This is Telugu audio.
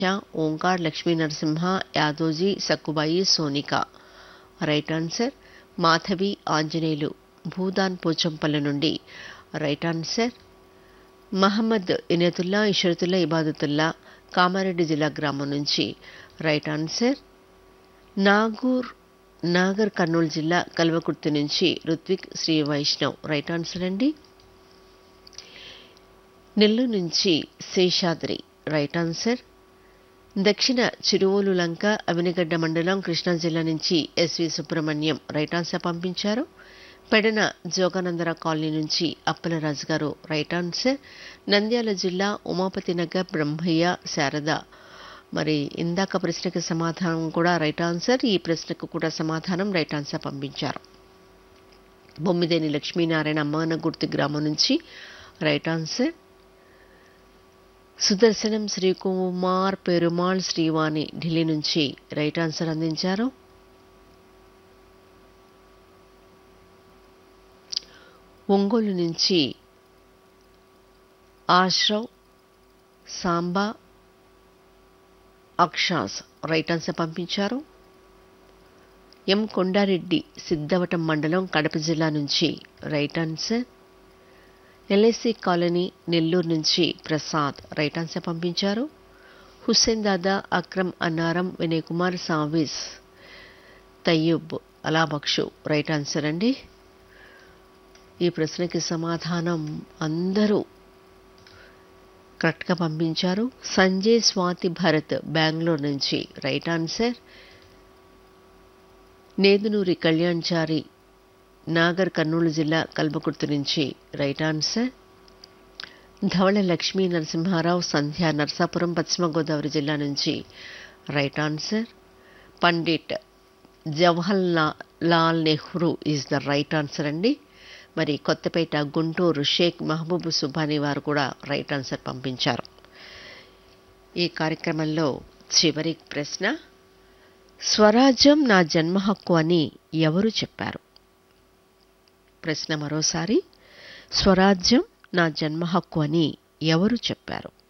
ఓంకార్ లక్ష్మీ నరసింహ యాదోజీ సక్కుబాయి సోనిక రైట్ ఆన్సర్ మాధవి ఆంజనేయులు భూదాన్ పోచంపల్లి నుండి రైట్ ఆన్సర్ మహమ్మద్ ఇనతుల్లా ఇషరతుల్లా ఇబాదతుల్లా కామారెడ్డి జిల్లా గ్రామం నుంచి రైట్ ఆన్సర్ నాగూర్ నాగర్ కర్నూలు జిల్లా కల్వకుర్తి నుంచి రుత్విక్ శ్రీ వైష్ణవ్ రైట్ ఆన్సర్ అండి నెల్లూరు నుంచి శేషాద్రి రైట్ ఆన్సర్ దక్షిణ చిరువోలు లంక అవినగడ్డ మండలం కృష్ణా జిల్లా నుంచి ఎస్వి సుబ్రహ్మణ్యం రైట్ ఆన్సర్ పంపించారు పెడన జోగానందర కాలనీ నుంచి అప్పలరాజు గారు రైట్ ఆన్సర్ నంద్యాల జిల్లా ఉమాపతి నగర్ బ్రహ్మయ్య శారద మరి ఇందాక ప్రశ్నకి సమాధానం కూడా రైట్ ఆన్సర్ ఈ ప్రశ్నకు కూడా సమాధానం రైట్ ఆన్సర్ పంపించారు బొమ్మిదేని లక్ష్మీనారాయణ అమ్మానగుర్తి గ్రామం నుంచి రైట్ ఆన్సర్ సుదర్శనం శ్రీకుమార్ పెరుమాళ్ శ్రీవాణి ఢిల్లీ నుంచి రైట్ ఆన్సర్ అందించారు ఒంగోలు నుంచి ఆశ్రవ్ సాంబా అక్షాస్ రైట్ ఆన్సర్ పంపించారు ఎం కొండారెడ్డి సిద్ధవటం మండలం కడప జిల్లా నుంచి right answer LIC colony Nellore నుంచి ప్రసాద్ రైట్ ఆన్సర్ పంపించారు హుస్సేన్ దాదా అక్రమ్ అన్నారం వినయ్ కుమార్ సావిస్ తయ్యూబ్ అలాబక్షు రైట్ ఆన్సర్ అండి ఈ ప్రశ్నకి సమాధానం అందరూ కరెక్ట్గా పంపించారు సంజయ్ స్వాతి భరత్ బెంగళూరు నుంచి రైట్ ఆన్సర్ నేదునూరి కళ్యాణ్చారి నాగర్ కర్నూలు జిల్లా కల్బకుర్తి నుంచి రైట్ ఆన్సర్ ధవళ లక్ష్మీ నరసింహారావు సంధ్య నర్సాపురం పశ్చిమ గోదావరి జిల్లా నుంచి right answer Pandit Jawahar Lal Nehru is the right answer అండి మరి కొత్తపేట గుంటూరు షేక్ మహబూబ్ సుబానీ వారు కూడా రైట్ ఆన్సర్ పంపించారు ఈ కార్యక్రమంలో చివరి ప్రశ్న స్వరాజ్యం నా జన్మ హక్కు అని ఎవరు చెప్పారు ప్రశ్న మరోసారి స్వరాజ్యం నా జన్మ హక్కు అని ఎవరు చెప్పారు